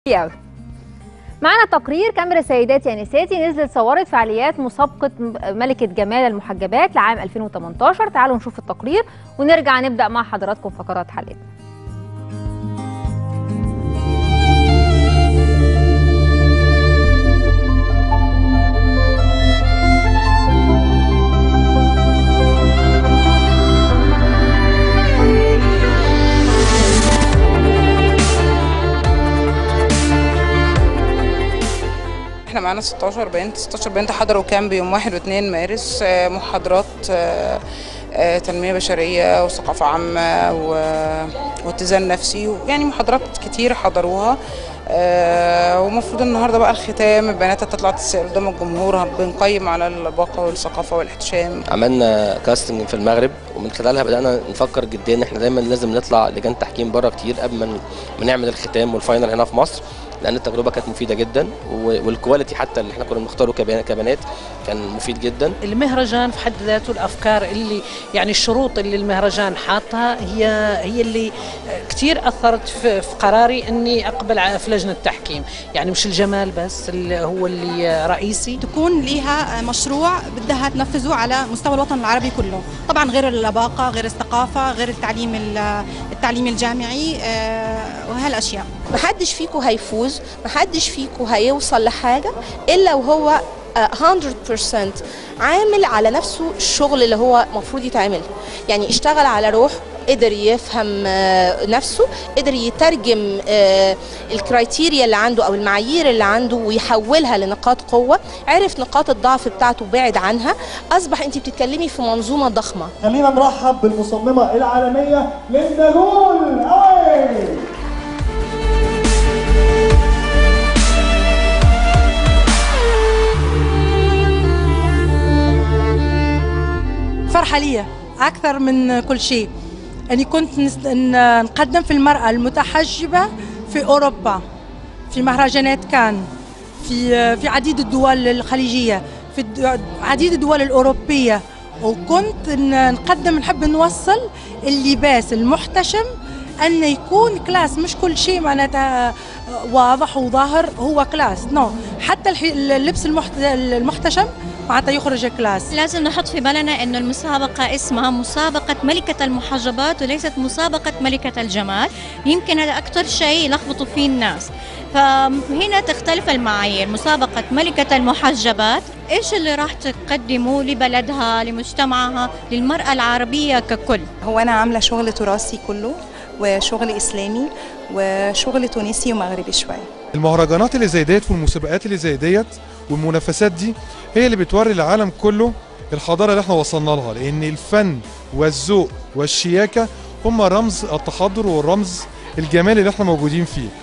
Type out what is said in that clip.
قوي معنا تقرير كاميرا سيداتي يا نساتي نزلت صورت فعاليات مسابقة ملكة جمال المحجبات لعام 2018 تعالوا نشوف التقرير ونرجع نبدأ مع حضراتكم فقرات حلقتنا احنا معانا 16 بنت 16 بنت حضروا كامب يوم 1 و2 مارس آه، محاضرات آه، آه، تنمية بشرية وثقافة عامة و- واتزان نفسي يعني محاضرات كتير حضروها آه، ومفروض النهارده بقى الختام البنات هتطلع تسأل قدام الجمهور بنقيم على الباقة والثقافة والاحتشام عملنا كاستنج في المغرب ومن خلالها بدانا نفكر جديا ان احنا دايما لازم نطلع لجان تحكيم بره كتير قبل ما ن- ما نعمل الختام والفاينل هنا في مصر لان التجربه كانت مفيده جدا و- والكواليتي حتى اللي احنا كنا بنختاره كبنا- كبنات كان مفيد جدا المهرجان في حد ذاته الافكار اللي يعني الشروط اللي المهرجان حاطها هي هي اللي كثير اثرت في في قراري اني اقبل على- في لجنه التحكيم يعني مش الجمال بس اللي هو اللي رئيسي تكون ليها مشروع بدها تنفذه على مستوى الوطن العربي كله طبعا غير اللباقة غير الثقافة غير التعليم ال- التعليم الجامعي آه، وهالأشياء محدش فيكم هيفوز محدش فيكم هيوصل لحاجة إلا وهو آه، 100% عامل على نفسه الشغل اللي هو المفروض يتعمل يعني اشتغل على روح قدر يفهم آه، نفسه قدر يترجم آه، الكرايتيريا اللي عنده او المعايير اللي عنده ويحولها لنقاط قوه عرف نقاط الضعف بتاعته بعد عنها اصبح انت بتتكلمي في منظومه ضخمه خلينا نرحب بالمصممة العالمية ليندا جول أوي فرحة لي أكثر من كل شيء أني كنت نس- ن- نقدم في المرأة المتحجبة في أوروبا في مهرجانات كان في في عديد الدول الخليجية في الد- عديد الدول الأوروبية وكنت ن- نقدم نحب نوصل اللباس المحتشم أن يكون كلاس مش كل شيء معناتها واضح وظاهر هو كلاس نو حتى الح- اللبس المحت- المحتشم معناتها يخرج كلاس لازم نحط في بالنا انه المسابقة اسمها مسابقة ملكة المحجبات وليست مسابقة ملكة الجمال يمكن هذا أكثر شيء يلخبطوا فيه الناس فهنا تختلف المعايير مسابقة ملكة المحجبات ايش اللي راح تقدمه لبلدها لمجتمعها للمرأة العربية ككل هو أنا عاملة شغل تراثي كله وشغل إسلامي وشغل تونسي ومغربي شوية المهرجانات اللي زي ديت والمسابقات اللي زي ديت والمنافسات دي هي اللي بتوري العالم كله الحضاره اللي احنا وصلنا لها لان الفن والذوق والشياكه هم رمز التحضر والرمز الجمالي اللي احنا موجودين فيه